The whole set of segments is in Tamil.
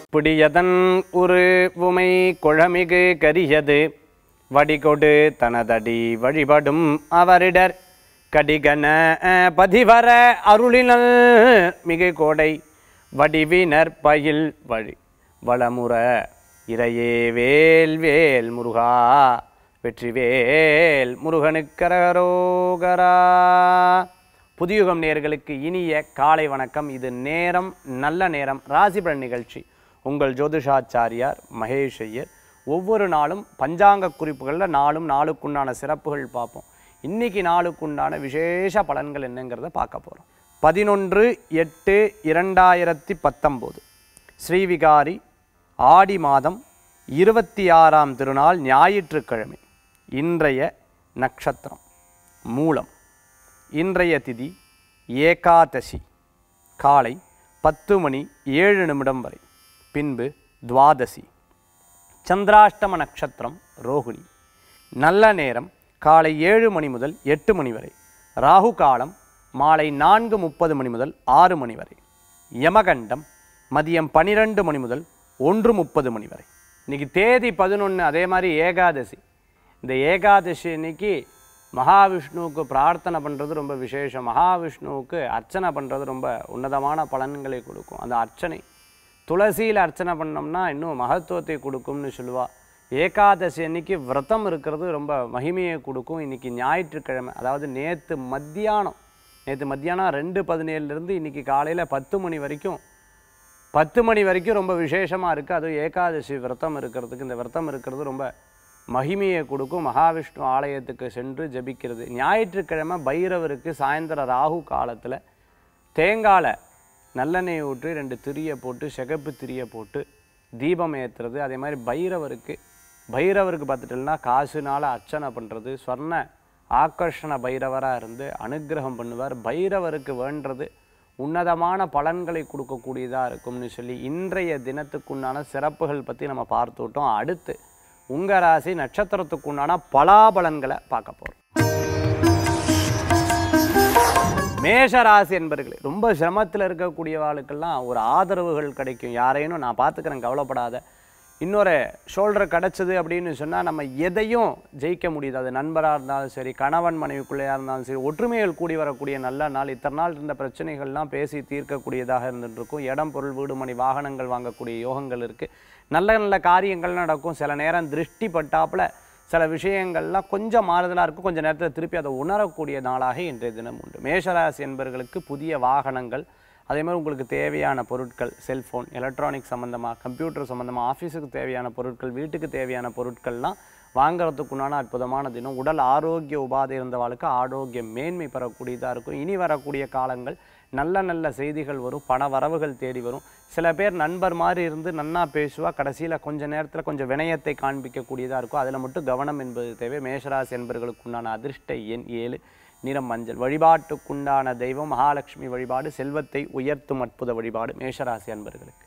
புடியதன் உரு உமை குழமிகு கரியது வடிகொடு தனதடி வழிபடும் அவரிடர் கடிகன பதிவர அருளினல் மிகு கோடை வடிவினர் பயில் வழி வளமுற இறையே வேல் வேல் முருகா வெற்றிவேல் முருகனுக்கரகரோகரா புதியுகம் நேயர்களுக்கு இனிய காலை வணக்கம் இது நேரம் நல்ல நேரம் ராசிபலன் நிகழ்ச்சி உங்கள் ஜோதிஷாச்சாரியார் மகேஷ் ஐயர் ஒவ்வொரு நாளும் பஞ்சாங்க குறிப்புகளில் நாளும் நாளுக்குண்டான சிறப்புகள் பார்ப்போம் இன்னைக்கு நாளுக்குண்டான விசேஷ பலன்கள் என்னங்கிறத பார்க்க போகிறோம் பதினொன்று எட்டு இரண்டாயிரத்தி பத்தொம்போது ஸ்ரீவிகாரி ஆடி மாதம் இருபத்தி ஆறாம் திருநாள் ஞாயிற்றுக்கிழமை இன்றைய நட்சத்திரம் மூலம் இன்றைய திதி ஏகாதசி காலை பத்து மணி ஏழு நிமிடம் வரை பின்பு துவாதசி சந்திராஷ்டம நட்சத்திரம் ரோகிணி நல்ல நேரம் காலை ஏழு மணி முதல் எட்டு மணி வரை ராகு காலம் மாலை நான்கு முப்பது மணி முதல் ஆறு மணி வரை யமகண்டம் மதியம் பன்னிரெண்டு மணி முதல் ஒன்று முப்பது மணி வரை இன்னைக்கு தேதி பதினொன்று அதே மாதிரி ஏகாதசி இந்த ஏகாதசி இன்னைக்கு மகாவிஷ்ணுவுக்கு பிரார்த்தனை பண்ணுறது ரொம்ப விசேஷம் மகாவிஷ்ணுவுக்கு அர்ச்சனை பண்ணுறது ரொம்ப உன்னதமான பலன்களை கொடுக்கும் அந்த அர்ச்சனை துளசியில் அர்ச்சனை பண்ணோம்னா இன்னும் மகத்துவத்தை கொடுக்கும்னு சொல்லுவா ஏகாதசி அன்னைக்கு விரதம் இருக்கிறது ரொம்ப மகிமையை கொடுக்கும் இன்னைக்கு ஞாயிற்றுக்கிழமை அதாவது நேற்று மத்தியானம் நேற்று மத்தியானம் ரெண்டு பதினேழுலேருந்து இன்னைக்கு காலையில் பத்து மணி வரைக்கும் பத்து மணி வரைக்கும் ரொம்ப விசேஷமாக இருக்குது அதுவும் ஏகாதசி விரதம் இருக்கிறதுக்கு இந்த விரதம் இருக்கிறது ரொம்ப மகிமையை கொடுக்கும் மகாவிஷ்ணு ஆலயத்துக்கு சென்று ஜபிக்கிறது ஞாயிற்றுக்கிழமை பைரவருக்கு சாயந்தரம் ராகு காலத்தில் தேங்காயில் நல்லெண்ணெய் ஊற்றி ரெண்டு திரியை போட்டு சிகப்பு திரியை போட்டு தீபம் ஏற்றுறது அதே மாதிரி பைரவருக்கு பைரவருக்கு பார்த்துட்டோம்னா காசுனால அர்ச்சனை பண்ணுறது சொர்ண ஆக்கர்ஷண பைரவராக இருந்து அனுக்கிரகம் பண்ணுவார் பைரவருக்கு வேண்டது உன்னதமான பலன்களை கொடுக்கக்கூடியதாக இருக்கும்னு சொல்லி இன்றைய தினத்துக்குண்டான சிறப்புகள் பற்றி நம்ம பார்த்துட்டோம் அடுத்து உங்கள் ராசி நட்சத்திரத்துக்குண்டான பலாபலன்களை பார்க்க போகிறோம் மேஷ ராசி என்பர்களே ரொம்ப சிரமத்தில் இருக்கக்கூடியவாளுக்கெல்லாம் ஒரு ஆதரவுகள் கிடைக்கும் யாரையும் நான் பார்த்துக்கிறேன் கவலைப்படாத இன்னொரு ஷோல்டர் கிடச்சிது அப்படின்னு சொன்னால் நம்ம எதையும் ஜெயிக்க முடியுது அது நண்பராக இருந்தாலும் சரி கணவன் மனைவிக்குள்ளேயா இருந்தாலும் சரி ஒற்றுமைகள் கூடி வரக்கூடிய நல்ல நாள் இத்தனை நாள் இருந்த பிரச்சனைகள்லாம் பேசி தீர்க்கக்கூடியதாக இருந்துட்டு இருக்கும் இடம் பொருள் வீடு மனை வாகனங்கள் வாங்கக்கூடிய யோகங்கள் இருக்குது நல்ல நல்ல காரியங்கள் நடக்கும் சில நேரம் திருஷ்டி பட்டாப்புல சில விஷயங்கள்லாம் கொஞ்சம் மாறுதலாக இருக்கும் கொஞ்சம் நேரத்தில் திருப்பி அதை உணரக்கூடிய நாளாக இன்றைய தினம் உண்டு மேஷராசி என்பவர்களுக்கு புதிய வாகனங்கள் அதே மாதிரி உங்களுக்கு தேவையான பொருட்கள் செல்ஃபோன் எலக்ட்ரானிக் சம்மந்தமாக கம்ப்யூட்டர் சம்மந்தமாக ஆஃபீஸுக்கு தேவையான பொருட்கள் வீட்டுக்கு தேவையான பொருட்கள்லாம் வாங்குறதுக்குண்டான அற்புதமான தினம் உடல் ஆரோக்கிய உபாதை இருந்தவாளுக்கு ஆரோக்கிய மேன்மை பெறக்கூடியதாக இருக்கும் இனி வரக்கூடிய காலங்கள் நல்ல நல்ல செய்திகள் வரும் பண வரவுகள் தேடி வரும் சில பேர் நண்பர் மாதிரி இருந்து நன்னா பேசுவா கடைசியில் கொஞ்ச நேரத்தில் கொஞ்சம் வினயத்தை காண்பிக்கக்கூடியதாக இருக்கும் அதில் மட்டும் கவனம் என்பது தேவை மேஷராசி என்பவர்களுக்குண்டான அதிர்ஷ்ட எண் ஏழு நிறம் மஞ்சள் வழிபாட்டுக்குண்டான தெய்வம் மகாலட்சுமி வழிபாடு செல்வத்தை உயர்த்தும் அற்புத வழிபாடு மேஷராசி அன்பர்களுக்கு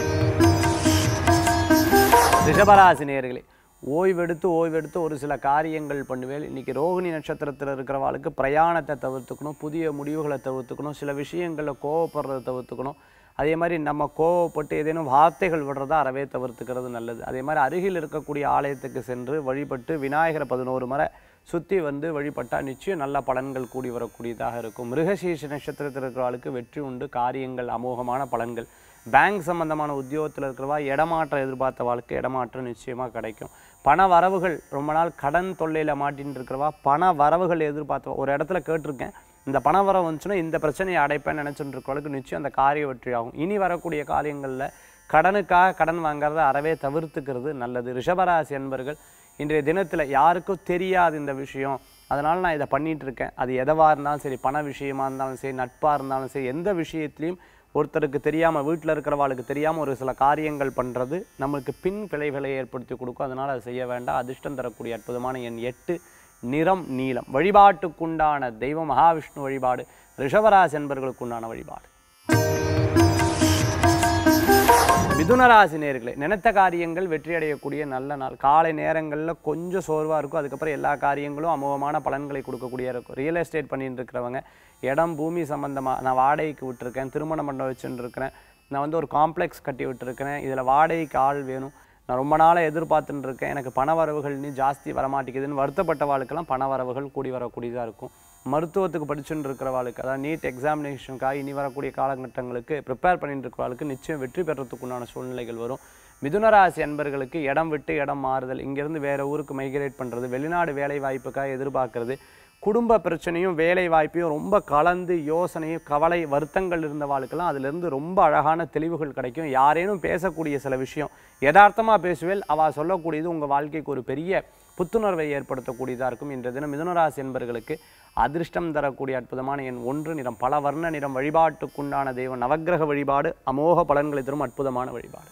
ரிஷபராசி நேயர்களே ஓய்வெடுத்து ஓய்வெடுத்து ஒரு சில காரியங்கள் பண்ணுவேன் இன்றைக்கி ரோகிணி நட்சத்திரத்தில் இருக்கிறவாளுக்கு பிரயாணத்தை தவிர்த்துக்கணும் புதிய முடிவுகளை தவிர்த்துக்கணும் சில விஷயங்களில் கோவப்படுறதை தவிர்த்துக்கணும் அதே மாதிரி நம்ம கோவப்பட்டு ஏதேனும் வார்த்தைகள் விடுறதா அறவே தவிர்த்துக்கிறது நல்லது அதே மாதிரி அருகில் இருக்கக்கூடிய ஆலயத்துக்கு சென்று வழிபட்டு விநாயகரை பதினோரு முறை சுற்றி வந்து வழிபட்டால் நிச்சயம் நல்ல பலன்கள் கூடி வரக்கூடியதாக இருக்கும் மிருகசீர்ஷ நட்சத்திரத்தில் இருக்கிறவளுக்கு வெற்றி உண்டு காரியங்கள் அமோகமான பலன்கள் பேங்க் சம்பந்தமான உத்தியோகத்தில் இருக்கிறவா இடமாற்றம் எதிர்பார்த்த வாழ்க்கை இடமாற்றம் நிச்சயமாக கிடைக்கும் பண வரவுகள் ரொம்ப நாள் கடன் தொல்லையில் மாட்டின்னு இருக்கிறவா பண வரவுகள் எதிர்பார்த்தவா ஒரு இடத்துல கேட்டிருக்கேன் இந்த பண வரவு வந்துச்சுன்னா இந்த பிரச்சனையை அடைப்பேன்னு நினச்சிட்டு இருக்கிறவளுக்கு நிச்சயம் அந்த காரிய வெற்றி ஆகும் இனி வரக்கூடிய காரியங்களில் கடனுக்காக கடன் வாங்குறத அறவே தவிர்த்துக்கிறது நல்லது ரிஷபராசி என்பர்கள் இன்றைய தினத்தில் யாருக்கும் தெரியாது இந்த விஷயம் அதனால் நான் இதை பண்ணிட்டு இருக்கேன் அது எதவாக இருந்தாலும் சரி பண விஷயமா இருந்தாலும் சரி நட்பாக இருந்தாலும் சரி எந்த விஷயத்துலையும் ஒருத்தருக்கு தெரியாமல் வீட்டில் இருக்கிறவாளுக்கு தெரியாமல் ஒரு சில காரியங்கள் பண்ணுறது நம்மளுக்கு பின் விளைவுகளை ஏற்படுத்தி கொடுக்கும் அதனால் அதை செய்ய வேண்டாம் அதிர்ஷ்டம் தரக்கூடிய அற்புதமான எண் எட்டு நிறம் நீலம் வழிபாட்டுக்குண்டான தெய்வம் மகாவிஷ்ணு வழிபாடு ரிஷபராசி என்பர்களுக்குண்டான வழிபாடு மிதுனராசி நேர்களே நினைத்த காரியங்கள் வெற்றி அடையக்கூடிய நல்ல நாள் காலை நேரங்களில் கொஞ்சம் சோர்வாக இருக்கும் அதுக்கப்புறம் எல்லா காரியங்களும் அமோகமான பலன்களை கொடுக்கக்கூடிய இருக்கும் ரியல் எஸ்டேட் பண்ணிட்டு இருக்கிறவங்க இடம் பூமி சம்பந்தமாக நான் வாடகைக்கு விட்டுருக்கேன் திருமண மண்டபம் வச்சுட்டு இருக்கிறேன் நான் வந்து ஒரு காம்ப்ளெக்ஸ் கட்டி விட்டுருக்கிறேன் இதில் வாடகைக்கு ஆள் வேணும் நான் ரொம்ப நாளாக எதிர்பார்த்துட்டு இருக்கேன் எனக்கு பண வரவுகள் நீ ஜாஸ்தி வரமாட்டேங்குதுன்னு வருத்தப்பட்ட வாழ்க்கெல்லாம் பண வரவுகள் கூடி வரக்கூடியதாக இருக்கும் மருத்துவத்துக்கு படிச்சுட்டு இருக்கிறவாளுக்கு அதாவது நீட் எக்ஸாமினேஷனுக்காக இனி வரக்கூடிய காலகட்டங்களுக்கு ப்ரிப்பேர் பண்ணிட்டு இருக்கிறவாளுக்கு நிச்சயம் வெற்றி பெறத்துக்குண்டான சூழ்நிலைகள் வரும் மிதுனராசி அன்பர்களுக்கு இடம் விட்டு இடம் மாறுதல் இங்கேருந்து வேற ஊருக்கு மைக்ரேட் பண்ணுறது வெளிநாடு வேலை வாய்ப்புக்காக எதிர்பார்க்கறது குடும்ப பிரச்சனையும் வேலை வாய்ப்பையும் ரொம்ப கலந்து யோசனையும் கவலை வருத்தங்கள் இருந்தவாளுக்கெல்லாம் அதிலிருந்து ரொம்ப அழகான தெளிவுகள் கிடைக்கும் யாரேனும் பேசக்கூடிய சில விஷயம் யதார்த்தமாக பேசுவேல் அவள் சொல்லக்கூடியது உங்கள் வாழ்க்கைக்கு ஒரு பெரிய புத்துணர்வை ஏற்படுத்தக்கூடியதாக இருக்கும் இன்றைய தினம் மிதுனராசி என்பர்களுக்கு அதிர்ஷ்டம் தரக்கூடிய அற்புதமான எண் ஒன்று நிறம் பல வர்ண நிறம் வழிபாட்டுக்குண்டான தெய்வம் நவக்கிரக வழிபாடு அமோக பலன்களை தரும் அற்புதமான வழிபாடு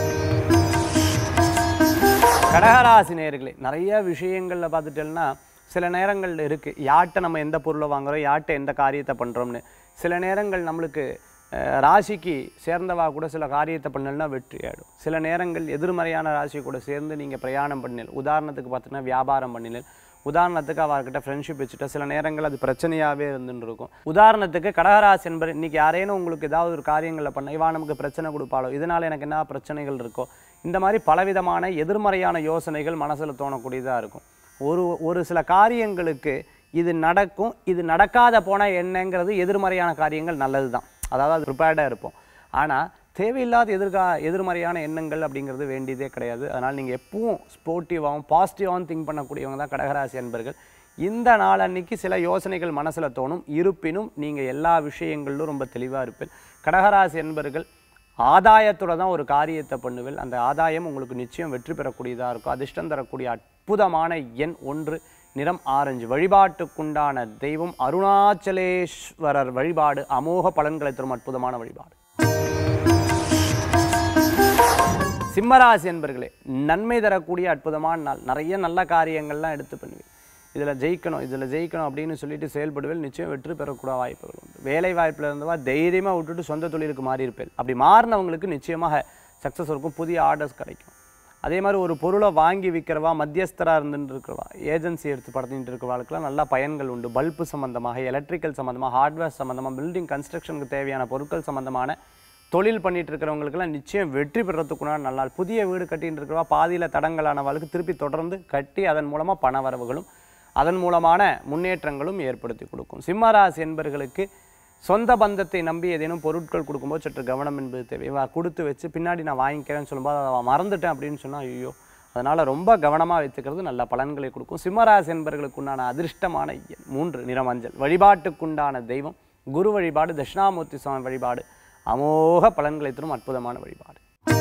கடகராசி நேயர்களே நிறைய விஷயங்களில் பார்த்துட்டோம்னா சில நேரங்கள் இருக்குது யார்கிட்ட நம்ம எந்த பொருளை வாங்குறோம் யார்கிட்ட எந்த காரியத்தை பண்ணுறோம்னு சில நேரங்கள் நம்மளுக்கு அஹ், ராசிக்கு சேர்ந்தவா கூட சில காரியத்தை பண்ணலன்னா வெற்றி ஆயிடும் சில நேரங்கள் எதிர்மறையான ராசி கூட சேர்ந்து நீங்கள் பிரயாணம் பண்ணினல் உதாரணத்துக்கு பார்த்தீங்கன்னா வியாபாரம் பண்ணினல் உதாரணத்துக்கு அவர்கிட்ட ஃப்ரெண்ட்ஷிப் வச்சுட்டா சில நேரங்கள் அது பிரச்சனையாகவே இருந்துட்டு இருக்கும் உதாரணத்துக்கு கடகராசி என்பது இன்னைக்கு யாரேனும் உங்களுக்கு ஏதாவது ஒரு காரியங்களில் பண்ண இவா நமக்கு பிரச்சனை கொடுப்பாளோ இதனால் எனக்கு என்ன பிரச்சனைகள் இருக்கோ இந்த மாதிரி பலவிதமான எதிர்மறையான யோசனைகள் மனசில் தோணக்கூடியதாக இருக்கும் ஒரு ஒரு சில காரியங்களுக்கு இது நடக்கும் இது நடக்காத போனால் என்னங்கிறது எதிர்மறையான காரியங்கள் நல்லது தான் அதாவது அது ப்ரிப்பேர்டாக இருப்போம் ஆனால் தேவையில்லாத எதிர்கா எதிர்மறையான எண்ணங்கள் அப்படிங்கிறது வேண்டியதே கிடையாது அதனால் நீங்கள் எப்பவும் ஸ்போர்ட்டிவாகவும் பாசிட்டிவாகவும் திங்க் பண்ணக்கூடியவங்க தான் கடகராசி அன்பர்கள் இந்த நாள் அன்னைக்கு சில யோசனைகள் மனசில் தோணும் இருப்பினும் நீங்கள் எல்லா விஷயங்களிலும் ரொம்ப தெளிவாக இருப்பீர்கள் கடகராசி என்பர்கள் ஆதாயத்தோட தான் ஒரு காரியத்தை பண்ணுவேன் அந்த ஆதாயம் உங்களுக்கு நிச்சயம் வெற்றி பெறக்கூடியதாக இருக்கும் அதிர்ஷ்டம் தரக்கூடிய அற்புதமான எண் ஒன்று நிறம் ஆரஞ்சு வழிபாட்டுக்குண்டான தெய்வம் அருணாச்சலேஸ்வரர் வழிபாடு அமோக பலன்களை தரும் அற்புதமான வழிபாடு சிம்மராசி என்பர்களே நன்மை தரக்கூடிய அற்புதமான நாள் நிறைய நல்ல காரியங்கள்லாம் எடுத்து பண்ணுவேன் இதில் ஜெயிக்கணும் இதில் ஜெயிக்கணும் அப்படின்னு சொல்லிட்டு செயல்படுவேல் நிச்சயம் வெற்றி பெறக்கூடிய வாய்ப்புகள் உண்டு வேலை வாய்ப்பில் இருந்தவா தைரியமாக விட்டுட்டு சொந்த தொழிலுக்கு மாறி இருப்பேன் அப்படி மாறினவங்களுக்கு நிச்சயமாக சக்ஸஸ் இருக்கும் புதிய ஆர்டர்ஸ் கிடைக்கும் அதே மாதிரி ஒரு பொருளை வாங்கி விற்கிறவா மத்தியஸ்தராக இருந்துட்டு இருக்கிறவா ஏஜென்சி எடுத்து படுத்திட்டு இருக்கிறவாளுக்கெல்லாம் நல்ல பயன்கள் உண்டு பல்பு சம்மந்தமாக எலக்ட்ரிக்கல் சம்மந்தமாக ஹார்ட்வேர் சம்மந்தமாக பில்டிங் கன்ஸ்ட்ரக்ஷனுக்கு தேவையான பொருட்கள் சம்மந்தமான தொழில் பண்ணிட்டு இருக்கிறவங்களுக்கெல்லாம் நிச்சயம் வெற்றி பெறத்துக்குண்டான நல்லாள் புதிய வீடு கட்டிட்டு இருக்கிறவா பாதியில் தடங்கலானவளுக்கு திருப்பி தொடர்ந்து கட்டி அதன் மூலமாக பண வரவுகளும் அதன் மூலமான முன்னேற்றங்களும் ஏற்படுத்தி கொடுக்கும் சிம்மராசி என்பர்களுக்கு சொந்த பந்தத்தை நம்பி ஏதேனும் பொருட்கள் கொடுக்கும்போது சற்று கவனம் என்பது தேவை இவ கொடுத்து வச்சு பின்னாடி நான் வாங்கிக்கிறேன்னு சொல்லும்போது அதை அவன் மறந்துட்டேன் அப்படின்னு சொன்னால் ஐயோ அதனால் ரொம்ப கவனமாக வைத்துக்கிறது நல்ல பலன்களை கொடுக்கும் சிம்மராசி என்பர்களுக்கு உண்டான அதிர்ஷ்டமான எண் மூன்று நிறமஞ்சள் வழிபாட்டுக்குண்டான தெய்வம் குரு வழிபாடு தட்சிணாமூர்த்தி சுவாமி வழிபாடு அமோக பலன்களை தரும் அற்புதமான வழிபாடு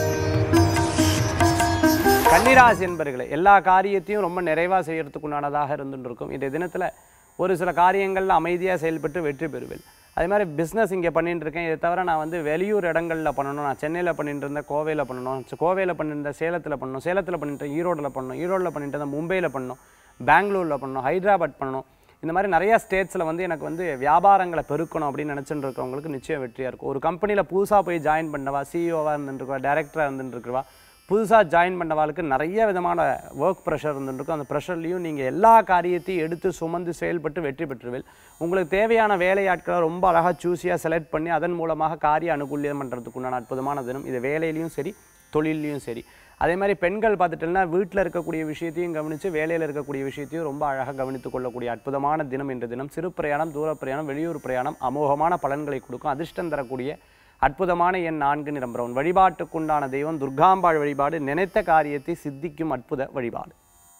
கன்னிராசி என்பர்களே எல்லா காரியத்தையும் ரொம்ப நிறைவாக செய்யறதுக்கு உண்டானதாக இருந்துட்டு இருக்கும் இன்றைய தினத்தில் ஒரு சில காரியங்களில் அமைதியாக செயல்பட்டு வெற்றி பெறுவேன் அதே மாதிரி பிஸ்னஸ் இங்கே பண்ணிட்டு இருக்கேன் இதை தவிர நான் வந்து வெளியூர் இடங்களில் பண்ணணும் நான் சென்னையில் பண்ணிட்டு இருந்தேன் கோவையில் பண்ணணும் கோவையில் பண்ணியிருந்தேன் சேலத்தில் பண்ணணும் சேலத்தில் பண்ணிட்டு ஈரோடில் பண்ணணும் ஈரோடில் பண்ணிட்டு இருந்தேன் மும்பையில் பண்ணணும் பெங்களூரில் பண்ணணும் ஹைதராபாத் பண்ணணும் இந்த மாதிரி நிறைய ஸ்டேட்ஸில் வந்து எனக்கு வந்து வியாபாரங்களை பெருக்கணும் அப்படின்னு நினச்சிட்டு இருக்கவங்களுக்கு நிச்சயம் வெற்றியாக இருக்கும் ஒரு கம்பெனியில் புதுசாக போய் ஜாயின் பண்ணவா சிஇஓவாக இருந்துருக்கவா டேரக்டராக இருந்துருக்குவா புதுசாக ஜாயின் பண்ணவாளுக்கு நிறைய விதமான ஒர்க் ப்ரெஷர் இருந்துருக்கும் அந்த ப்ரெஷர்லையும் நீங்கள் எல்லா காரியத்தையும் எடுத்து சுமந்து செயல்பட்டு வெற்றி பெற்றுவேல் உங்களுக்கு தேவையான வேலையாட்களை ரொம்ப அழகாக சூஸியாக செலக்ட் பண்ணி அதன் மூலமாக காரிய அனுகூல்யம் பண்ணுறதுக்கு உண்டான அற்புதமான தினம் இது வேலையிலையும் சரி தொழில்லையும் சரி அதே மாதிரி பெண்கள் பார்த்துட்டோம்னா வீட்டில் இருக்கக்கூடிய விஷயத்தையும் கவனித்து வேலையில் இருக்கக்கூடிய விஷயத்தையும் ரொம்ப அழகாக கவனித்துக் கொள்ளக்கூடிய அற்புதமான தினம் இன்று தினம் சிறு பிரயாணம் தூர பிரயாணம் வெளியூர் பிரயாணம் அமோகமான பலன்களை கொடுக்கும் அதிர்ஷ்டம் தரக்கூடிய அற்புதமான எண் நான்கு நிறம் பிரவுன் வழிபாட்டுக்குண்டான தெய்வம் துர்காம்பாள் வழிபாடு நினைத்த காரியத்தை சித்திக்கும் அற்புத வழிபாடு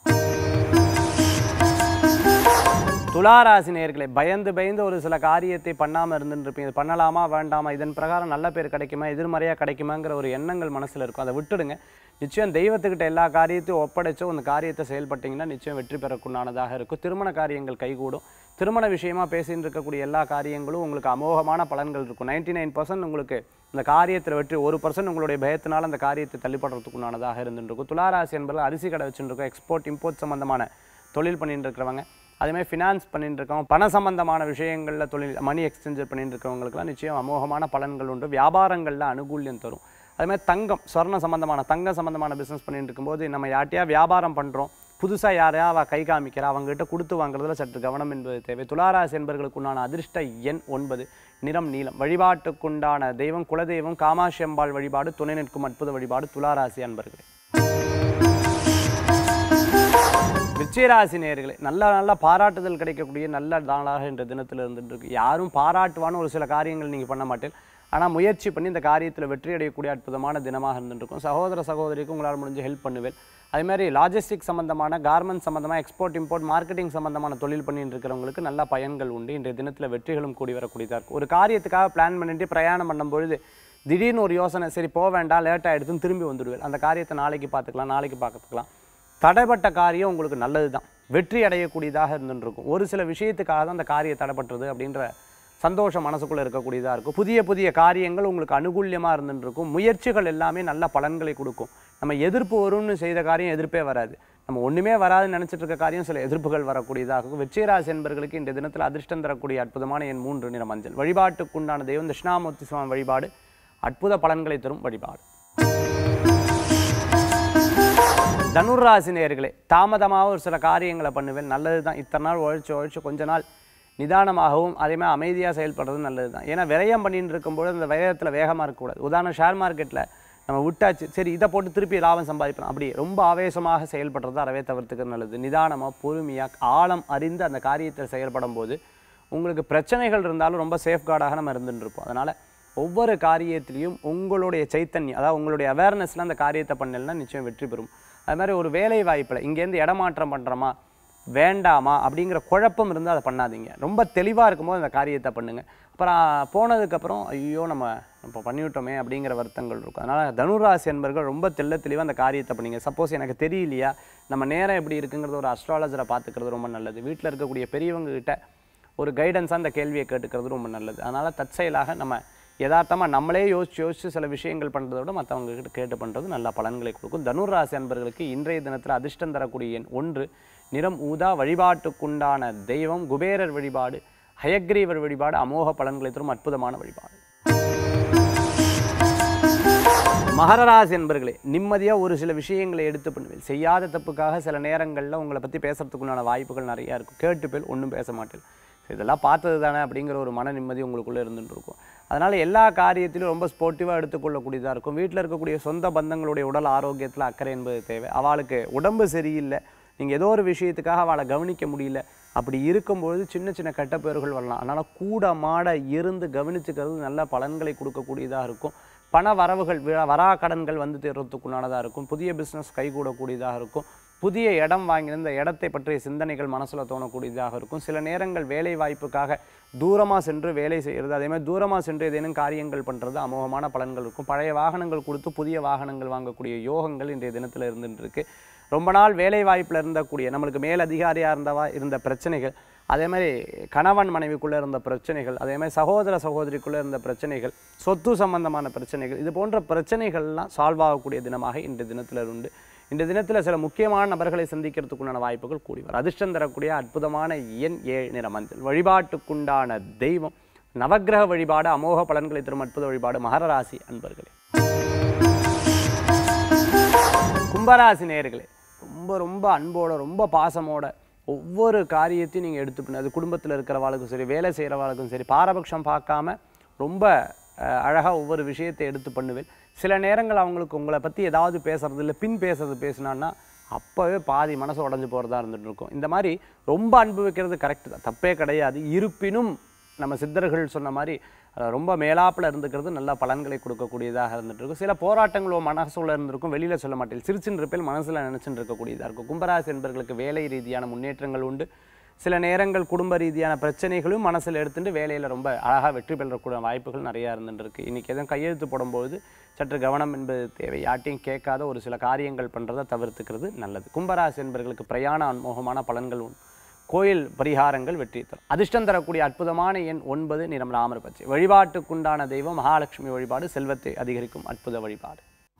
துளாராசி நேயர்களே பயந்து பயந்து ஒரு சில காரியத்தை பண்ணாமல் இருந்துருப்பீங்க இது பண்ணலாமா வேண்டாமா இதன் பிரகாரம் நல்ல பேர் கிடைக்குமா எதிர்மறையாக கிடைக்குமாங்கிற ஒரு எண்ணங்கள் மனசில் இருக்கும் அதை விட்டுடுங்க நிச்சயம் தெய்வத்துக்கிட்ட எல்லா காரியத்தையும் ஒப்படைச்சோ அந்த காரியத்தை செயல்பட்டீங்கன்னா நிச்சயம் வெற்றி பெறக்குண்டானதாக இருக்கும் திருமண காரியங்கள் கைகூடும் திருமண விஷயமா பேசின்னு இருக்கக்கூடிய எல்லா காரியங்களும் உங்களுக்கு அமோகமான பலன்கள் இருக்கும் நைன்டி நைன் உங்களுக்கு இந்த காரியத்தில் வெற்றி ஒரு பர்சன்ட் உங்களுடைய பயத்தினால் அந்த காரியத்தை தள்ளிப்படுறதுக்குண்டானதாக இருந்துருக்கும் துளாராசி என்பது அரிசி கடை வச்சுருக்கோம் எக்ஸ்போர்ட் இம்போர்ட் சம்பந்தமான தொழில் பண்ணிட்டு இருக்கிறவங்க அதேமாதிரி ஃபினான்ஸ் பண்ணிட்டு இருக்கவங்க பண சம்பந்தமான விஷயங்களில் தொழில் மணி எக்ஸ்சேஞ்சர் பண்ணிட்டு இருக்கிறவங்களுக்குலாம் நிச்சயம் அமோகமான பலன்கள் உண்டு வியாபாரங்களில் அனுகூல்யம் தரும் அதே மாதிரி தங்கம் ஸ்வர்ண சம்பந்தமான தங்கம் சம்பந்தமான பிஸ்னஸ் பண்ணிட்டு இருக்கும்போது நம்ம யார்ட்டையா வியாபாரம் பண்ணுறோம் புதுசாக யாரையா அவள் கை காமிக்கிறா அவங்ககிட்ட கொடுத்து வாங்குறதுல சற்று கவனம் என்பது தேவை துளாராசி என்பர்களுக்கு உண்டான அதிர்ஷ்ட எண் ஒன்பது நிறம் நீலம் வழிபாட்டுக்குண்டான தெய்வம் குலதெய்வம் காமாட்சி அம்பாள் வழிபாடு துணை நிற்கும் அற்புத வழிபாடு துளாராசி அன்பர்களே விச்சயராசி நேயர்களே நல்ல நல்ல பாராட்டுதல் கிடைக்கக்கூடிய நல்ல நாளாக இன்ற தினத்தில் இருந்துட்டு இருக்கு யாரும் பாராட்டுவான்னு ஒரு சில காரியங்கள் நீங்கள் பண்ண மாட்டேன் ஆனால் முயற்சி பண்ணி இந்த காரியத்தில் வெற்றி அடையக்கூடிய அற்புதமான தினமாக இருந்துட்டு இருக்கும் சகோதர சகோதரிக்கு உங்களால் முடிஞ்சு ஹெல்ப் பண்ணுவேன் அதே மாதிரி லாஜிஸ்டிக் சம்பந்தமான கார்மெண்ட் சம்பந்தமாக எக்ஸ்போர்ட் இம்போர்ட் மார்க்கெட்டிங் சம்பந்தமான தொழில் பண்ணிட்டு இருக்கிறவங்களுக்கு நல்ல பயன்கள் உண்டு இன்றைய தினத்தில் வெற்றிகளும் கூடி வரக்கூடியதாக இருக்கும் ஒரு காரியத்துக்காக பிளான் பண்ணிட்டு பிரயாணம் பண்ணும்பொழுது திடீர்னு ஒரு யோசனை சரி போக வேண்டாம் லேட் ஆகிடுதுன்னு திரும்பி வந்துடுவேன் அந்த காரியத்தை நாளைக்கு பார்த்துக்கலாம் நாளைக்கு பார்த்துக்கலாம் தடைப்பட்ட காரியம் உங்களுக்கு நல்லது தான் வெற்றி அடையக்கூடியதாக இருந்துட்டு இருக்கும் ஒரு சில விஷயத்துக்காக தான் அந்த காரியம் தடைப்பட்டது அப்படின்ற சந்தோஷம் மனசுக்குள்ளே இருக்கக்கூடியதாக இருக்கும் புதிய புதிய காரியங்கள் உங்களுக்கு அனுகூல்யமாக இருந்துட்டு இருக்கும் முயற்சிகள் எல்லாமே நல்ல பலன்களை கொடுக்கும் நம்ம எதிர்ப்பு வரும்னு செய்த காரியம் எதிர்ப்பே வராது நம்ம ஒன்றுமே வராதுன்னு நினச்சிட்டு இருக்க காரியம் சில எதிர்ப்புகள் வரக்கூடியதாக இருக்கும் வெற்றிராசி என்பர்களுக்கு இந்த தினத்தில் அதிர்ஷ்டம் தரக்கூடிய அற்புதமான என் மூன்று நிற மஞ்சள் வழிபாட்டுக்குண்டான தெய்வம் தட்சிணாமூர்த்தி சுவாமி வழிபாடு அற்புத பலன்களை தரும் வழிபாடு தனுர்ராசி நேயர்களே தாமதமாக ஒரு சில காரியங்களை பண்ணுவேன் நல்லது தான் இத்தனை நாள் உழைச்சு உழைச்சு கொஞ்ச நாள் நிதானமாகவும் அதே மாதிரி அமைதியாக செயல்படுறது நல்லது தான் ஏன்னா விரயம் பண்ணிட்டு இருக்கும்போது அந்த விரயத்தில் வேகமாக இருக்கக்கூடாது உதாரணம் ஷேர் மார்க்கெட்டில் நம்ம விட்டாச்சு சரி இதை போட்டு திருப்பி லாபம் சம்பாதிப்போம் அப்படி ரொம்ப ஆவேசமாக செயல்படுறது அறவே தவிர்த்துக்கிறது நல்லது நிதானமாக பொறுமையாக ஆழம் அறிந்து அந்த காரியத்தில் செயல்படும் போது உங்களுக்கு பிரச்சனைகள் இருந்தாலும் ரொம்ப சேஃப்கார்டாக நம்ம இருந்துட்டு இருப்போம் அதனால் ஒவ்வொரு காரியத்திலையும் உங்களுடைய சைத்தன்யம் அதாவது உங்களுடைய அவேர்னஸில் அந்த காரியத்தை பண்ணலைன்னா நிச்சயம் வெற்றி பெறும் அது மாதிரி ஒரு வேலை வாய்ப்பில் இங்கேருந்து இடமாற்றம் பண்ணுறோமா வேண்டாமா அப்படிங்கிற குழப்பம் இருந்தால் அதை பண்ணாதீங்க ரொம்ப தெளிவாக இருக்கும்போது அந்த காரியத்தை பண்ணுங்கள் அப்புறம் போனதுக்கப்புறம் ஐயோ நம்ம இப்போ பண்ணிவிட்டோமே அப்படிங்கிற வருத்தங்கள் இருக்கும் அதனால் தனுராசி என்பர்கள் ரொம்ப தெள்ள தெளிவாக அந்த காரியத்தை பண்ணீங்க சப்போஸ் எனக்கு தெரியலையா நம்ம நேரம் எப்படி இருக்குங்கிறது ஒரு அஸ்ட்ராலஜரை பார்த்துக்கிறது ரொம்ப நல்லது வீட்டில் இருக்கக்கூடிய பெரியவங்க கிட்ட ஒரு கைடன்ஸாக அந்த கேள்வியை கேட்டுக்கிறது ரொம்ப நல்லது அதனால் தற்செயலாக நம்ம யதார்த்தமாக நம்மளே யோசிச்சு யோசிச்சு சில விஷயங்கள் பண்ணுறதை விட மற்றவங்க கிட்ட கேட்டு பண்ணுறது நல்ல பலன்களை கொடுக்கும் தனுராசி அன்பர்களுக்கு இன்றைய தினத்தில் அதிர்ஷ்டம் தரக்கூடிய எண் ஒன்று நிறம் ஊதா வழிபாட்டுக்குண்டான தெய்வம் குபேரர் வழிபாடு ஹயக்ரீவர் வழிபாடு அமோக பலன்களை தரும் அற்புதமான வழிபாடு மகரராசி என்பர்களே நிம்மதியாக ஒரு சில விஷயங்களை எடுத்து பண்ணுவேன் செய்யாத தப்புக்காக சில நேரங்களில் உங்களை பற்றி பேசுறதுக்குண்டான வாய்ப்புகள் நிறையா இருக்கும் கேட்டு பேர் ஒன்றும் பேச மாட்டேன் இதெல்லாம் பார்த்தது தானே அப்படிங்கிற ஒரு மன நிம்மதி உங்களுக்குள்ளே இருந்துட்டு இருக்கும் அதனால் எல்லா காரியத்திலும் ரொம்ப ஸ்போர்ட்டிவாக எடுத்துக்கொள்ளக்கூடியதாக இருக்கும் வீட்டில் இருக்கக்கூடிய சொந்த பந்தங்களுடைய உடல் ஆரோக்கியத்தில் அக்கறை என்பது தேவை அவளுக்கு உடம்பு சரியில்லை நீங்கள் ஏதோ ஒரு விஷயத்துக்காக அவளை கவனிக்க முடியல அப்படி இருக்கும்பொழுது சின்ன சின்ன கெட்டப்பேறுகள் வரலாம் அதனால் கூட மாட இருந்து கவனிச்சுக்கிறது நல்ல பலன்களை கொடுக்கக்கூடியதாக இருக்கும் பண வரவுகள் வி- வரா கடன்கள் வந்து தீர்றதுக்குண்டானதாக இருக்கும் புதிய பிஸ்னஸ் கைகூடக்கூடியதாக இருக்கும் புதிய இடம் வாங்கியிருந்த இடத்தை பற்றிய சிந்தனைகள் மனசில் தோணக்கூடியதாக இருக்கும் சில நேரங்கள் வேலை வாய்ப்புக்காக தூரமாக சென்று வேலை செய்கிறது அதே மாதிரி தூரமாக சென்று ஏதேனும் காரியங்கள் பண்ணுறது அமோகமான பலன்கள் இருக்கும் பழைய வாகனங்கள் கொடுத்து புதிய வாகனங்கள் வாங்கக்கூடிய யோகங்கள் இன்றைய தினத்தில் இருந்துட்டு இருக்கு ரொம்ப நாள் வேலை வாய்ப்பில் இருந்தக்கூடிய நம்மளுக்கு மேல் அதிகாரியாக இருந்தவா இருந்த பிரச்சனைகள் அதே மாதிரி கணவன் மனைவிக்குள்ளே இருந்த பிரச்சனைகள் அதே மாதிரி சகோதர சகோதரிக்குள்ளே இருந்த பிரச்சனைகள் சொத்து சம்பந்தமான பிரச்சனைகள் இது போன்ற பிரச்சனைகள்லாம் சால்வ் ஆகக்கூடிய தினமாக இன்றைய தினத்தில் உண்டு இந்த தினத்தில் சில முக்கியமான நபர்களை சந்திக்கிறதுக்குண்டான வாய்ப்புகள் கூடி வரும் அதிர்ஷ்டம் தரக்கூடிய அற்புதமான எண் ஏழு நிற மஞ்சள் வழிபாட்டுக்குண்டான தெய்வம் நவக்கிரக வழிபாடு அமோக பலன்களை தரும் அற்புத வழிபாடு மகர ராசி அன்பர்களே கும்பராசி நேயர்களே ரொம்ப ரொம்ப அன்போட ரொம்ப பாசமோட ஒவ்வொரு காரியத்தையும் நீங்கள் எடுத்து பண்ணு அது குடும்பத்தில் இருக்கிறவாளுக்கும் சரி வேலை செய்கிறவாளுக்கும் சரி பாரபட்சம் பார்க்காம ரொம்ப அழகாக ஒவ்வொரு விஷயத்தை எடுத்து பண்ணுவேன் சில நேரங்கள் அவங்களுக்கு உங்களை பற்றி ஏதாவது பேசுறது இல்லை பின் பேசுறது பேசினான்னா அப்போவே பாதி மனசு உடஞ்சு போகிறதா இருந்துட்டு இருக்கும் இந்த மாதிரி ரொம்ப அன்பு வைக்கிறது கரெக்டு தான் தப்பே கிடையாது இருப்பினும் நம்ம சித்தர்கள் சொன்ன மாதிரி அஹ், ரொம்ப மேலாப்பில் இருந்துக்கிறது நல்ல பலன்களை கொடுக்கக்கூடியதாக இருந்துட்டு இருக்கும் சில போராட்டங்களோ மனசுல இருந்திருக்கும் வெளியில் சொல்ல மாட்டேன் சிரிச்சுன்னு இருப்பேன் மனசில் நினச்சின்னு இருக்கக்கூடியதாக இருக்கும் கும்பராசி என்பர்களுக்கு வேலை ரீதியான முன்னேற்றங்கள் உண்டு சில நேரங்கள் குடும்ப ரீதியான பிரச்சனைகளும் மனசில் எடுத்துட்டு வேலையில் ரொம்ப அழகாக வெற்றி பெறக்கூடிய வாய்ப்புகள் நிறையா இருந்துட்டு இருக்கு இன்றைக்கி எதுவும் கையெழுத்து போடும்போது சற்று கவனம் என்பது தேவை யார்ட்டையும் கேட்காத ஒரு சில காரியங்கள் பண்ணுறதை தவிர்த்துக்கிறது நல்லது கும்பராசி என்பர்களுக்கு பிரயாண அன்மோகமான பலன்கள் உண்டு கோயில் பரிகாரங்கள் வெற்றி தரும் அதிர்ஷ்டம் தரக்கூடிய அற்புதமான எண் ஒன்பது நிறம் ராமர் பச்சை வழிபாட்டுக்குண்டான தெய்வம் மகாலட்சுமி வழிபாடு செல்வத்தை அதிகரிக்கும் அற்புத வழிபாடு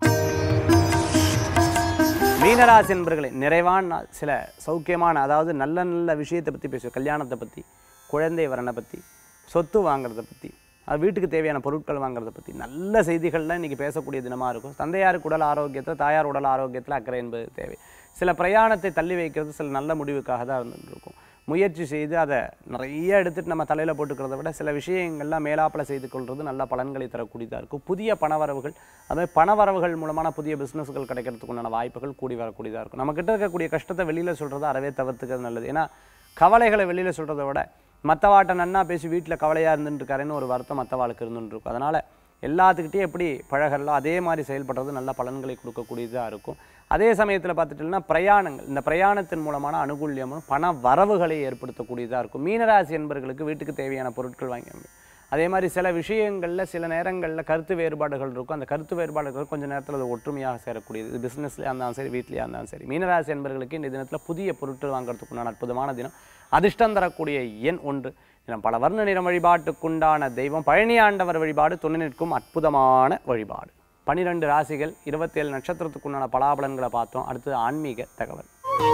மீனராசி என்பர்களே நிறைவான நாள் சில சௌக்கியமான அதாவது நல்ல நல்ல விஷயத்தை பற்றி பேசுவோம் கல்யாணத்தை பற்றி குழந்தை வரனை பற்றி சொத்து வாங்குறதை பற்றி அது வீட்டுக்கு தேவையான பொருட்கள் வாங்குறத பற்றி நல்ல செய்திகள்லாம் இன்றைக்கி பேசக்கூடிய தினமாக இருக்கும் தந்தையாருக்கு உடல் ஆரோக்கியத்தை தாயார் உடல் ஆரோக்கியத்தில் அக்கறை என்பது தேவை சில பிரயாணத்தை தள்ளி வைக்கிறது சில நல்ல முடிவுக்காக தான் இருந்துட்டு இருக்கும் முயற்சி செய்து அதை நிறைய எடுத்துட்டு நம்ம தலையில் போட்டுக்கிறத விட சில விஷயங்கள்லாம் மேலாப்பில் செய்து கொள்வது நல்ல பலன்களை தரக்கூடியதாக இருக்கும் புதிய பணவரவுகள் அதுமாதிரி பணவரவுகள் மூலமான புதிய பிஸ்னஸ்கள் கிடைக்கிறதுக்கு உண்டான வாய்ப்புகள் கூடி வரக்கூடியதாக இருக்கும் நம்மக்கிட்ட இருக்கக்கூடிய கஷ்டத்தை வெளியில் சொல்கிறத அறவே தவிர்த்துக்கிறது நல்லது ஏன்னா கவலைகளை வெளியில் சொல்கிறத விட மற்றவாட்ட நன்னா பேசி வீட்டில் கவலையாக இருந்துட்டு இருக்காருன்னு ஒரு வருத்தம் மற்றவாளுக்கு இருந்துட்டு இருக்கும் அதனால் எல்லாத்துக்கிட்டையும் எப்படி பழகலாம் அதே மாதிரி செயல்படுறது நல்ல பலன்களை கொடுக்கக்கூடியதாக இருக்கும் அதே சமயத்தில் பார்த்துட்டோம்னா பிரயாணங்கள் இந்த பிரயாணத்தின் மூலமான அனுகூல்யமும் பண வரவுகளை ஏற்படுத்தக்கூடியதாக இருக்கும் மீனராசி என்பவர்களுக்கு வீட்டுக்கு தேவையான பொருட்கள் வாங்கி அதே மாதிரி சில விஷயங்களில் சில நேரங்களில் கருத்து வேறுபாடுகள் இருக்கும் அந்த கருத்து வேறுபாடுகள் கொஞ்சம் நேரத்தில் அது ஒற்றுமையாக சேரக்கூடியது இது பிஸ்னஸ்லேயே இருந்தாலும் சரி வீட்லேயே இருந்தாலும் சரி மீனராசி என்பவர்களுக்கு இந்த தினத்தில் புதிய பொருட்கள் வாங்குறதுக்குண்டான அற்புதமான தினம் அதிர்ஷ்டம் தரக்கூடிய எண் ஒன்று தினம் பல வர்ண நிறம் வழிபாட்டுக்குண்டான தெய்வம் பழனி ஆண்டவர் வழிபாடு துணை நிற்கும் அற்புதமான வழிபாடு பனிரெண்டு ராசிகள் இருபத்தேழு நட்சத்திரத்துக்குண்டான பலாபலன்களை பார்த்தோம் அடுத்தது ஆன்மீக தகவல்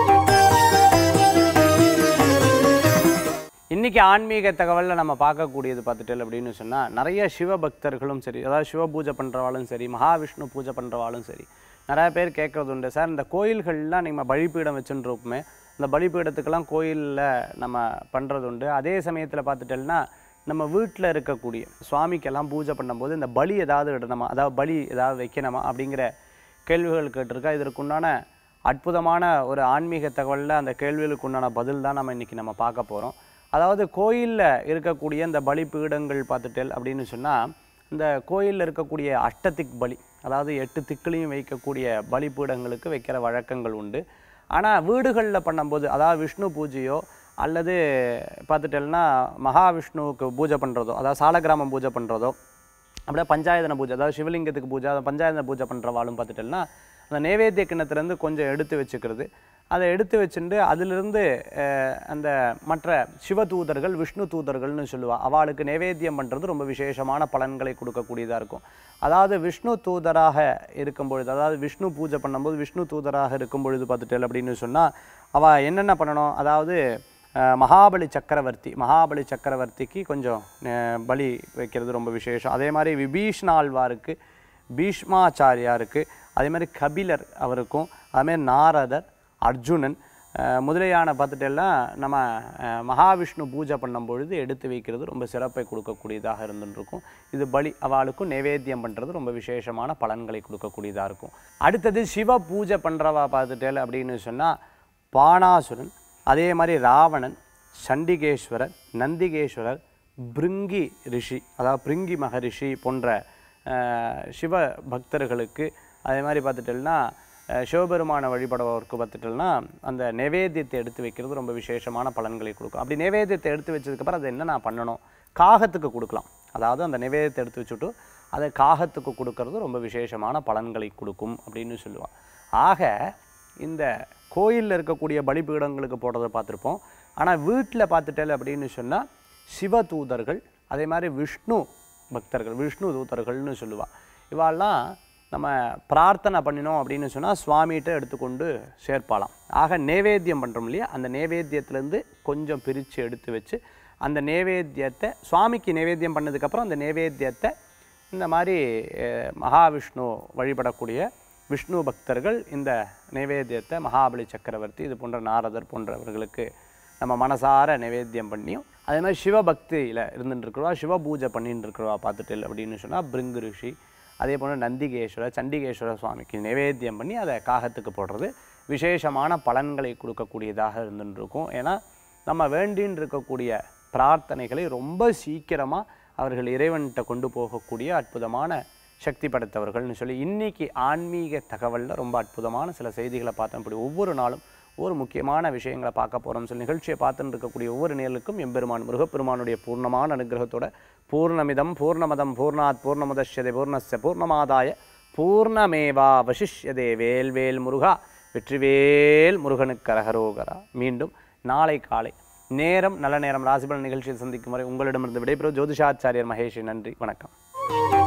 இன்றைக்கி ஆன்மீக தகவலில் நம்ம பார்க்கக்கூடியது பார்த்துட்டு அப்படின்னு சொன்னால் நிறைய சிவபக்தர்களும் சரி அதாவது சிவ பூஜை பண்ணுறவாளும் சரி மகாவிஷ்ணு பூஜை பண்ணுறவாளும் சரி நிறைய பேர் கேட்குறது உண்டு சார் இந்த கோயில்கள்லாம் நம்ம பலிப்பீடம் வச்சுருப்போமே இந்த பலிப்பீடத்துக்கெல்லாம் கோயிலில் நம்ம பண்ணுறது உண்டு அதே சமயத்தில் பார்த்துட்டோம்னா நம்ம வீட்டில் இருக்கக்கூடிய சுவாமிக்கெல்லாம் பூஜை பண்ணும்போது இந்த பலி ஏதாவது இடணுமா அதாவது பலி ஏதாவது வைக்கணுமா அப்படிங்கிற கேள்விகள் கேட்டிருக்கா இதற்குண்டான அற்புதமான ஒரு ஆன்மீக தகவலில் அந்த கேள்விகளுக்கு உண்டான பதில் தான் நம்ம இன்றைக்கி நம்ம பார்க்க போகிறோம் அதாவது கோயிலில் இருக்கக்கூடிய இந்த பலிபீடங்கள் பார்த்துட்டேல் அப்படின்னு சொன்னால் இந்த கோயிலில் இருக்கக்கூடிய அஷ்டதிக் பலி அதாவது எட்டு திக்குலையும் வைக்கக்கூடிய பலிபீடங்களுக்கு வைக்கிற வழக்கங்கள் உண்டு ஆனால் வீடுகளில் பண்ணும்போது அதாவது விஷ்ணு பூஜையோ அல்லது பார்த்துட்டேன்னா மகாவிஷ்ணுவுக்கு பூஜை பண்ணுறதோ அதாவது சாலக்கிராமம் பூஜை பண்ணுறதோ அப்படியே பஞ்சாயதன பூஜை அதாவது சிவலிங்கத்துக்கு பூஜை அதை பஞ்சாயதன பூஜை பண்ணுறவாளும் பார்த்துட்டேன்னா அந்த நைவேத்திய கிண்ணத்துலேருந்து கொஞ்சம் எடுத்து வச்சுக்கிறது அதை எடுத்து வச்சுட்டு அதிலிருந்து அஹ், அந்த மற்ற சிவ தூதர்கள் விஷ்ணு தூதர்கள்னு சொல்லுவா அவளுக்கு நைவேத்தியம் பண்ணுறது ரொம்ப விசேஷமான பலன்களை கொடுக்கக்கூடியதாக இருக்கும் அதாவது விஷ்ணு தூதராக இருக்கும் பொழுது அதாவது விஷ்ணு பூஜை பண்ணும்போது விஷ்ணு தூதராக இருக்கும் பொழுது பார்த்துட்டேன் அப்படின்னு சொன்னால் அவள் என்னென்ன பண்ணணும் அதாவது அஹ், மகாபலி சக்கரவர்த்தி மகாபலி சக்கரவர்த்திக்கு கொஞ்சம் அஹ், பலி வைக்கிறது ரொம்ப விசேஷம் அதே மாதிரி விபீஷ்ணாழ்வாருக்கு பீஷ்மாச்சாரியாருக்கு அதே மாதிரி கபிலர் அவருக்கும் அதுமாதிரி நாரதர் அர்ஜுனன் அஹ், முதலியான பார்த்துட்டெல்லாம் நம்ம அஹ், மகாவிஷ்ணு பூஜை பண்ணும் பொழுது எடுத்து வைக்கிறது ரொம்ப சிறப்பை கொடுக்கக்கூடியதாக இருந்துருக்கும் இது பலி அவளுக்கும் நைவேத்தியம் பண்ணுறது ரொம்ப விசேஷமான பலன்களை கொடுக்கக்கூடியதாக இருக்கும் அடுத்தது சிவ பூஜை பண்ணுறவா பார்த்துட்டேல் அப்படின்னு சொன்னால் பாணாசுரன் அதே மாதிரி ராவணன் சண்டிகேஸ்வரர் நந்திகேஸ்வரர் பிருங்கி ரிஷி அதாவது பிருங்கி மகரிஷி போன்ற அஹ், சிவ பக்தர்களுக்கு அதே மாதிரி பார்த்துட்டோம்னா அஹ், சிவபெருமானை வழிபடுபவருக்கு பார்த்துட்டோம்னா அந்த நைவேத்தியத்தை எடுத்து வைக்கிறது ரொம்ப விசேஷமான பலன்களை கொடுக்கும் அப்படி நைவேத்தியத்தை எடுத்து வச்சதுக்கப்புறம் அதை என்ன நான் பண்ணணும் காகத்துக்கு கொடுக்கலாம் அதாவது அந்த நைவேத்தியத்தை எடுத்து வச்சுட்டு அதை காகத்துக்கு கொடுக்கறது ரொம்ப விசேஷமான பலன்களை கொடுக்கும் அப்படின்னு சொல்லுவாள் ஆக இந்த கோயிலில் இருக்கக்கூடிய பலிபீடங்களுக்கு போடுறதை பார்த்துருப்போம் ஆனால் வீட்டில் பார்த்துட்டேன் அப்படின்னு சொன்னால் சிவதூதர்கள் அதே மாதிரி விஷ்ணு பக்தர்கள் விஷ்ணு தூதர்கள்னு சொல்லுவாள் இவாள்லாம் நம்ம பிரார்த்தனை பண்ணினோம் அப்படின்னு சொன்னால் சுவாமிகிட்ட எடுத்துக்கொண்டு சேர்ப்பாலாம் ஆக நேவேத்தியம் பண்ணுறோம் இல்லையா அந்த நேவேத்தியத்துலேருந்து கொஞ்சம் பிரித்து எடுத்து வச்சு அந்த நேவேத்தியத்தை சுவாமிக்கு நேவேத்தியம் பண்ணதுக்கப்புறம் அந்த நேவேத்தியத்தை இந்த மாதிரி அஹ், மகாவிஷ்ணு வழிபடக்கூடிய விஷ்ணு பக்தர்கள் இந்த நைவேத்தியத்தை மகாபலி சக்கரவர்த்தி இது போன்ற நாரதர் போன்றவர்களுக்கு நம்ம மனசார நைவேத்தியம் பண்ணியும் அதே மாதிரி சிவபக்தியில் இருந்துட்டு இருக்கிறவா சிவ பூஜை பண்ணிட்டு இருக்கிறவா பார்த்துட்டு அப்படின்னு சொன்னால் பிருங்கு ரிஷி அதே போல் நந்திகேஸ்வரர் சண்டிகேஸ்வர சுவாமிக்கு நைவேத்தியம் பண்ணி அதை காகத்துக்கு போடுறது விசேஷமான பலன்களை கொடுக்கக்கூடியதாக இருந்துட்டு இருக்கும் ஏன்னா நம்ம வேண்டின்னு இருக்கக்கூடிய பிரார்த்தனைகளை ரொம்ப சீக்கிரமாக அவர்கள் இறைவன்கிட்ட கொண்டு போகக்கூடிய அற்புதமான சக்தி படைத்தவர்கள்னு சொல்லி இன்னைக்கு ஆன்மீக தகவலில் ரொம்ப அற்புதமான சில செய்திகளை பார்த்தோம் இப்படி ஒவ்வொரு நாளும் ஒரு முக்கியமான விஷயங்களை பார்க்க போகிறோம் சொல்லி நிகழ்ச்சியை பார்த்துட்டு இருக்கக்கூடிய ஒவ்வொரு நேர்களுக்கும் எம்பெருமான் முருகப்பெருமானுடைய பூர்ணமான அனுகிரகத்தோட பூர்ணமிதம் பூர்ணமதம் பூர்ணாத் பூர்ணமுதஷ்யதே பூர்ணஸ்ய பூர்ணமாதாய பூர்ணமேவா வசிஷ்யதே வேல்வேல் முருகா வெற்றிவேல் முருகனுக்கு அரகரோகரா மீண்டும் நாளை காலை நேரம் நல்ல நேரம் ராசிபலன் நிகழ்ச்சியில் சந்திக்கும் வரை உங்களிடமிருந்து விடைபெறும் ஜோதிஷாச்சாரியர் மகேஷ் நன்றி வணக்கம்